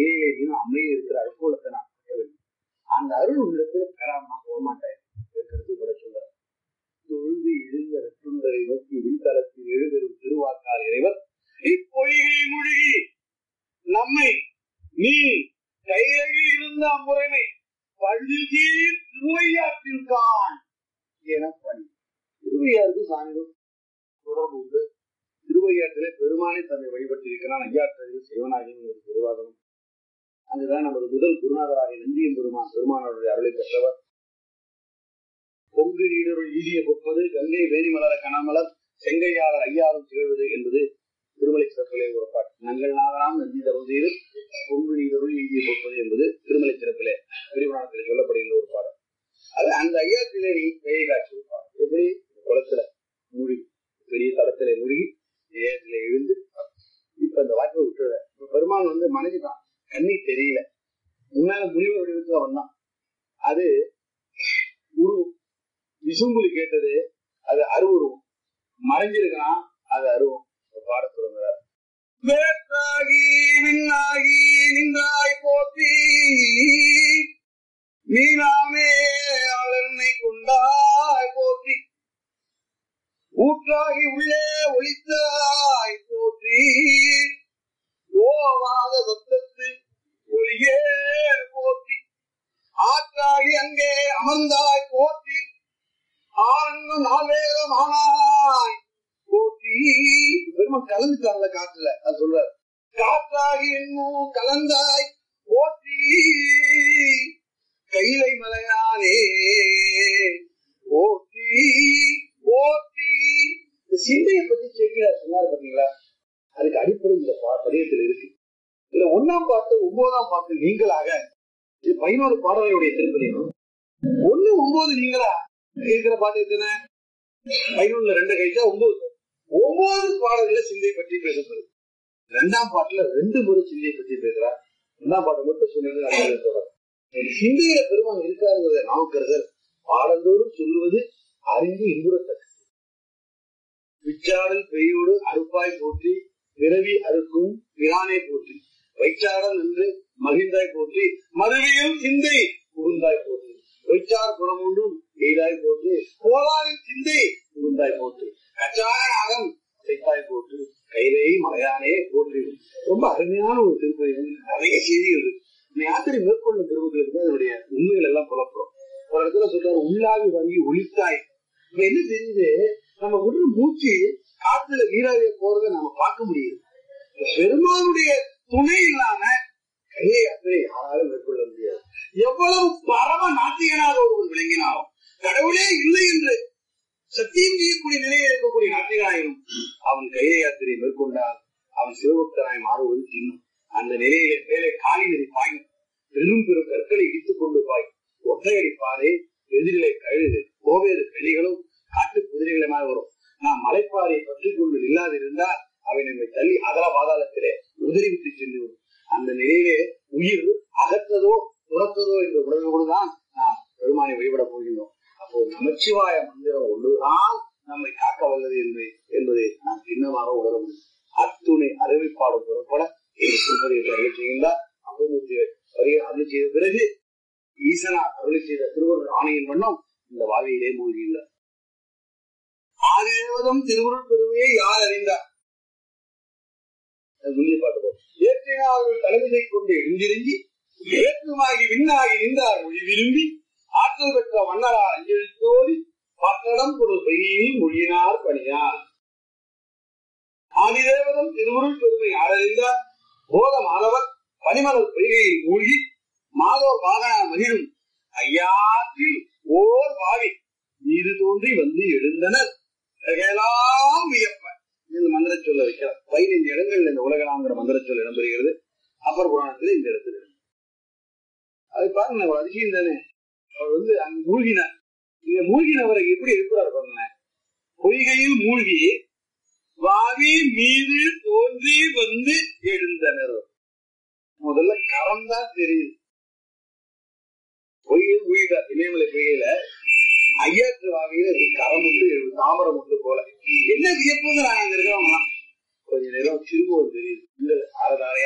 நிலையிலே நீனும் அம்மையில் இருக்கிற அழுக்கோலத்தை நான் பெற வேண்டும் அந்த அருள் உள்ளத்துல பெறாம நான் போக மாட்டேன் கருத்து கூட சொல்ற தொழுது எழுந்த ரத்துண்டரை நோக்கி விண்தளத்தில் எழுதரும் திருவாக்கால் இறைவர் இப்பொய்கை மூழ்கி நம்மை நீ கையில் இருந்த அம்முறைமை பள்ளியில் திருவையாற்றில் காண் என பணி திருவையாருக்கு சாமிக்கும் தொடர்பு உண்டு திருவையாற்றிலே பெருமானை தன்னை வழிபட்டிருக்கிறான் ஐயாற்றில் சிவனாகியும் ஒரு திருவாதனம் அங்குதான் நமது முதல் குருநாதராகிய நந்தியம் பெருமான் பெருமானோருடைய அருளை பெற்றவர் பொங்கு நீடருள் ஈதிய பொற்பது கங்கை வேணிமலர கனமலர் செங்கையாளர் ஐயாரும் திகழ்வது என்பது திருமலை சிறப்பிலே ஒரு பாட்டு நங்கள் நாகராம் நந்தி தவம் செய்து பொங்கு நீடருள் ஈதிய பொற்பது என்பது திருமலை சிறப்பிலே பெரியபுராணத்திலே சொல்லப்படுகின்ற ஒரு பாடல் அது அந்த ஐயாத்திலே நீ கையை காட்சி பாடு. எப்படி குளத்துல மூழ்கி பெரிய தளத்திலே மூழ்கி ஏகத்திலே எழுந்து இப்ப அந்த வாய்ப்பை விட்டுற இப்ப பெருமான் வந்து மனைவிதான் கண்ணீர் தெரியல முன்னால முனிவர் வடிவத்துல வந்தான் அது உருவம் விசும்புலி கேட்டது அது அருவுருவம் மறைஞ்சிருக்கான் அது அருவம் பாட சொல்லுங்கிறார் வேற்றாகி விண்ணாகி நின்றாய் போற்றி நீனாமே அலனை கொண்டாய் போற்றி ஊற்றாகி உள்ளே ஒளித்தாய் போற்றி ஓவாத சத்தத்து ஒளியே போற்றி ஆற்றாகி அங்கே அமர்ந்தாய் போற்றி ஆனந்த நாவேதமானாய் போற்றி பெருமான் கலந்துட்டாங்கல்ல காற்றுல அது சொல்றாரு காற்றாகி என்னும் கலந்தாய் போற்றி கைலை மலையானே போற்றி போற்றி இந்த சிந்தையை பத்தி செய்கிறார் சொன்னார் பாத்தீங்களா அதுக்கு அடிப்படை இந்த பா- பதியத்தில் இருக்கு இதுல ஒண்ணாம் பாட்டு ஒன்பதாம் பாட்டு நீங்களாக இது பதினோரு பாடலுடைய திருப்பதியும் ஒண்ணு ஒன்பது நீங்களா இருக்கிற பாட்டு எத்தனை பதினொன்னுல ரெண்டு கழிச்சா ஒன்பது ஒன்பது பாடல்கள சிந்தை பற்றி பேசப்படுது ரெண்டாம் பாட்டுல ரெண்டு முறை சிந்தையை பற்றி பேசுறார் ரெண்டாம் பாட்டு மட்டும் சொன்னது தொடர் சிந்தையில பெருமான் இருக்காருங்கிறத நாவுக்கரசர் பாடந்தோறும் சொல்லுவது அறிந்து இன்புறத்தக்க விச்சாடல் பெய்யோடு அறுப்பாய் போற்றி பிறவி அறுக்கும் பிரானே போற்றி வைச்சாடல் என்று மகிழ்ந்தாய் போற்றி மறுவியும் சிந்தை புகுந்தாய் போற்றி வைச்சார் புறமொன்றும் எய்தாய் போற்றி போலாரின் சிந்தை புகுந்தாய் போற்றி கச்சார நாகம் செய்தாய் போற்றி கைலை மலையானே போற்றி ரொம்ப அருமையான ஒரு திருப்பதி நிறைய செய்திகள் இருக்கு இந்த யாத்திரை மேற்கொள்ளும் பெருமக்களுக்கு தான் அதனுடைய உண்மைகள் எல்லாம் புலப்படும் ஒரு இடத்துல சொல்றாரு உள்ளாவி வாங்கி ஒழித்தாய் இப்ப என்ன தெரியுது நம்ம விடுற மூச்சு காத்துல வீராவிய போறதை நம்ம பார்க்க முடியுது இந்த பெருமானுடைய துணை இல்லாம கையை யாத்திரை யாராலும் மேற்கொள்ள முடியாது எவ்வளவு பரம நாத்திகனாக ஒருவன் விளங்கினாலும் கடவுளே இல்லை என்று சத்தியம் செய்யக்கூடிய நிலையில் இருக்கக்கூடிய நாட்டிகனாயினும் அவன் கையை யாத்திரை மேற்கொண்டால் அவன் சிவபக்தனாய் மாறுவது சின்னம் அந்த நிலையிலே மேலே காலி நதி பாயும் பெரும் பெரும் கற்களை இடித்துக் கொண்டு பாய் ஒற்றையடி பாதை எதிரிலே கழுது கோவேறு கழிகளும் காட்டு குதிரைகளுமாய் வரும் நாம் மலைப்பாறையை பற்றி கொண்டு நில்லாதிருந்தால் அவை நம்மை தள்ளி அகல பாதாளத்திலே உதறிவிட்டு சென்று விடும் அந்த நிலையிலே உயிர் அகற்றதோ துரத்ததோ என்ற உணர்வோடு தான் நாம் பெருமானை வழிபடப் போகின்றோம் அப்போ நமச்சிவாய மந்திரம் ஒன்றுதான் நம்மை காக்க வல்லது என்பதை என்பதை நாம் சின்னமாக உணர முடியும் அத்துணை அறிவிப்பாடு புறப்பட இந்த திருப்பதியை அருளை செய்கின்றார் அபமூர்த்தி வரியை அருளை செய்த பிறகு ஈசனார் அருளை செய்த திருவருள் ஆணையின் வண்ணம் இந்த வாவியிலே மூழ்கியுள்ளார் ஆதிதேவதம் திருவுருள் பெருமையை யார் அறிந்தார் அது முன்னே பார்க்கிறோம் ஏற்றினார்கள் தலைமையை கொண்டு எழுந்திருங்கி ஏற்றுமாகி விண்ணாகி நின்றார் மொழி விரும்பி ஆற்றல் பெற்ற மன்னரார் அஞ்செழுத்தோடி பத்தடம் ஒரு பெய்யில் மொழியினார் பணியார் ஆதிதேவதம் திருவுருள் பெருமை ஆரறிந்தார் போத மாதவர் பனிமலர் பொய்கையில் மூழ்கி மாதோர் வாகன மகிழும் ஐயாற்றில் ஓர் வாவி நீரு தோன்றி வந்து எழுந்தனர் உலகெல்லாம் வியப்ப இந்த மந்திர சொல்ல வைக்கிறார் பதினைந்து இடங்கள்ல இந்த உலகலாங்கிற மந்திர சொல் இடம்பெறுகிறது அப்பர் புராணத்துல இந்த இடத்துல இருக்கு. அது பாருங்க ஒரு அதிசயம் தானே அவர் வந்து அங்க மூழ்கினார் இங்க மூழ்கினவரை எப்படி இருக்கிறார் பாருங்க பொய்கையில் மூழ்கி வாவி மீது தோன்றி வந்து எழுந்தனர் முதல்ல கரம் தான் தெரியுது பொய்கையில் மூழ்கிட்டார் இமயமலை பொய்கையில ஐயாற்று வாவியில இப்படி கரம் முட்டு எழுது தாமரம் முட்டு போல என்ன வியப்புங்க நாங்க அங்க இருக்கிறவங்க கொஞ்ச நேரம் திரும்பவும் தெரியுது இல்ல அறதாரையா